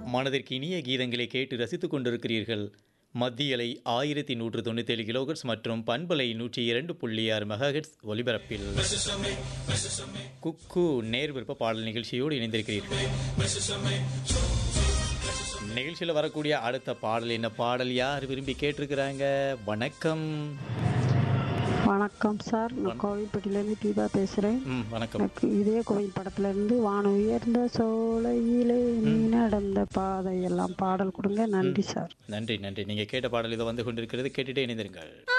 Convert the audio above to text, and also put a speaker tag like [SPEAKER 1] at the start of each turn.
[SPEAKER 1] மனதிற்கு இனிய கீதங்களை கேட்டு ரசித்துக் கொண்டிருக்கிறீர்கள் மத்தியலை ஆயிரத்தி நூற்று தொண்ணூத்தேழு கிலோகட்ஸ் மற்றும் பண்பலை நூற்றி இரண்டு புள்ளி ஆறு மெகாஹெட்ஸ் ஒலிபரப்பில் குக்கு நேர் விருப்ப பாடல் நிகழ்ச்சியோடு இணைந்திருக்கிறீர்கள் நிகழ்ச்சியில் வரக்கூடிய அடுத்த பாடல் என்ன பாடல் யார் விரும்பி கேட்டிருக்கிறாங்க வணக்கம்
[SPEAKER 2] வணக்கம் சார் நான் கோவில்பட்டியிலேருந்து தீபா பேசுகிறேன்
[SPEAKER 1] ம் வணக்கம்
[SPEAKER 2] எனக்கு இதே கோவில் படத்துலேருந்து வானம் உயர்ந்த சோலையிலே நீ நடந்த பாதையெல்லாம் பாடல் கொடுங்க நன்றி சார்
[SPEAKER 1] நன்றி நன்றி நீங்கள் கேட்ட பாடல் இதோ வந்து கொண்டிருக்கிறது கேட்டுட்டே இணைந்திருங்கள்